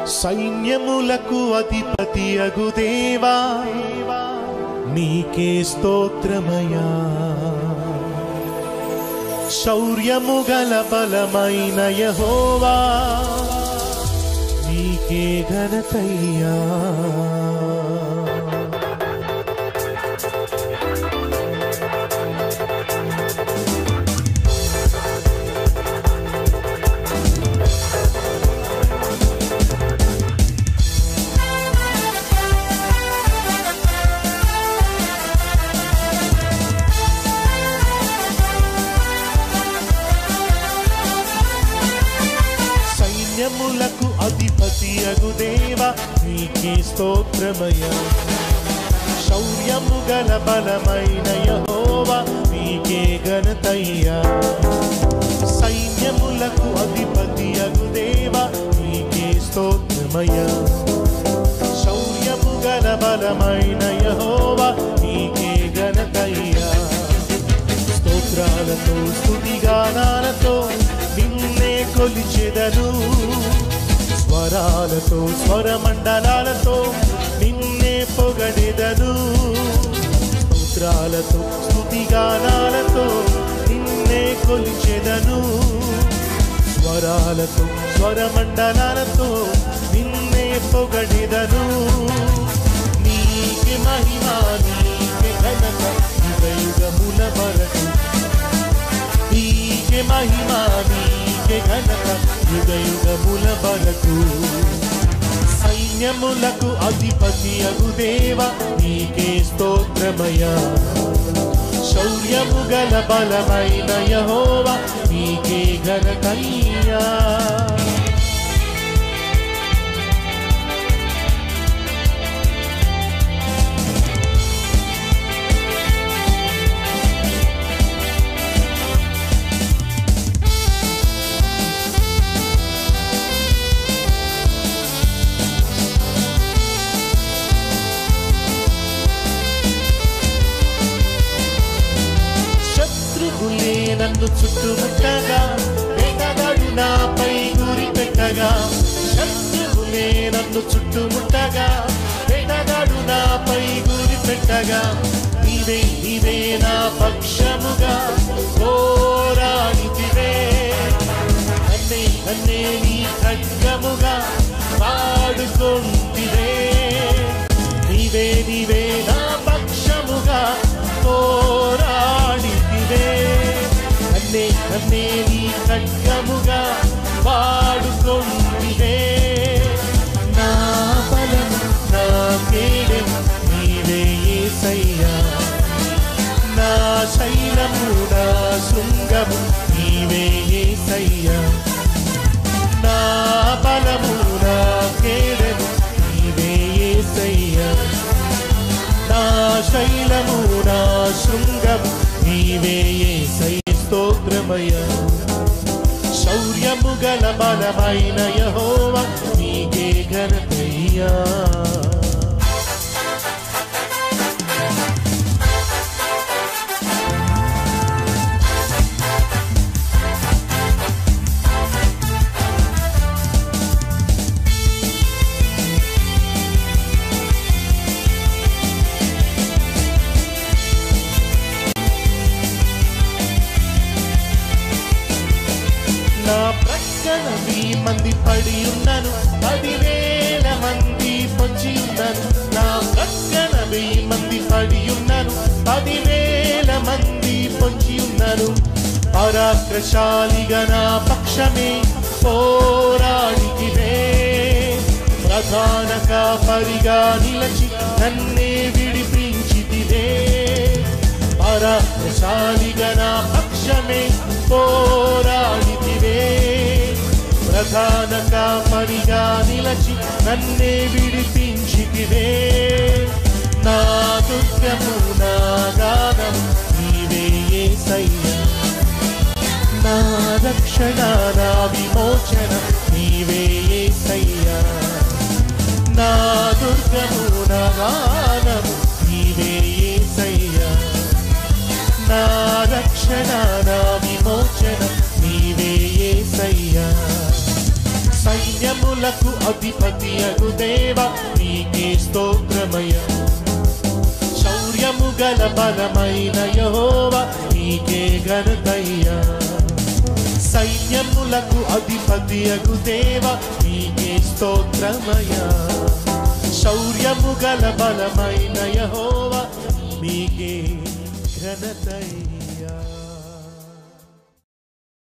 సైన్యములకు అధిపతి అగుదేవా నీకే స్తోత్రమయా శౌర్యము గల బలమైన యహోవా నీకే ఘనతయ్యా సైన్యములకు అధిపతి అగుదేవ నీకే స్తోత్రమయ శౌర్యము గల బలమైన యహోవా నీకే ఘనతయ్యా సైన్యములకు అధిపతి అగుదేవ నీకే స్తోత్రమయ శౌర్యము గల బలమైన యహోవా నీకే ఘనతయ్యా స్తోత్రాలతో స్తుతిగానాలతో నిన్నే కొలిచెదను స్వరాలతో స్వరమండలాలతో నిన్నే పొగడెదను స్తోత్రాలతో స్తుతిగానాలతో నిన్నే కొలిచెదను స్వరాలతో స్వరమండలాలతో నిన్నే పొగడెదను నీకే మహిమా నీకే ఘనత యుగ యుగముల వరకు నీకే మహిమా నీకే ఘనత యుగ యుగముల వరకు సైన్యములకు అధిపతి అగుదేవ నీకే స్తోత్రమయ శౌర్యము గల బలమైన యహోవ నీకే ఘనతయ్యా శత్రువులే నన్ను చుట్టుముట్టగా వేటగాడు నాపై గురి పెట్టగా శత్రువులే నన్ను చుట్టుముట్టగా వేటగాడు నాపై గురి పెట్టగా నీవే నీవే నా పక్షముగా పోరాడితివే నన్నే నన్నే నీ ఖడ్గముగా వాడుకొంటివే నీవే నీవే నా పక్షముగా పోరాడితివే నన్నే నన్నే నీ ఖడ్గముగా వాడుకొంటివే నా బలం నా కేడెం నీవే యేసయ్యా నా శైలము నా శృంగము నీవే యేసయ్యా నా బలము నా కేడెము నీవే యేసయ్యా నా శైలము నా శృంగము నీవే యేసయ్య స్తోత్రమయ శౌర్యము గల బలమైన యహోవ నీకే ఘనతయ్యా నా ప్రక్కన మీ మంది పడి ఉన్నను పదివేల మంది పొంచి ఉన్నను నా ప్రక్కన వెయ్యి మంది పడి ఉన్నను పదివేల మంది పొంచి ఉన్నను పరాక్రశాలిగా నా పక్షమే పోరాడితివే ప్రధాన కాపరిగా నిలచి నన్నే విడిపించితివే పరాక్రశాలిగా నా పక్షమే పోరాడితివే ప్రధాన కాపరిగా నిలచి నన్నే విడిపించితివే నా దుర్గము నా గానము నీవే యేసయ్యా నా రక్షణ నా విమోచన నీవే యేసయ్యా నా దుర్గము నా గానము నీవే యేసయ్యా నా రక్షణ నా విమోచన నీవే యేసయ్యా సైన్యము సైన్యములకు అధిపతి అగు దేవ నీకే స్తోత్రమయ శౌర్యము గల బలమైన యహోవ నీకే ఘనతయ్యా సైన్యములకు అధిపతి అగు దేవ నీకే స్తోత్రమయ శౌర్యము గల బలమైన యహోవ నీకే ఘనతయ్యా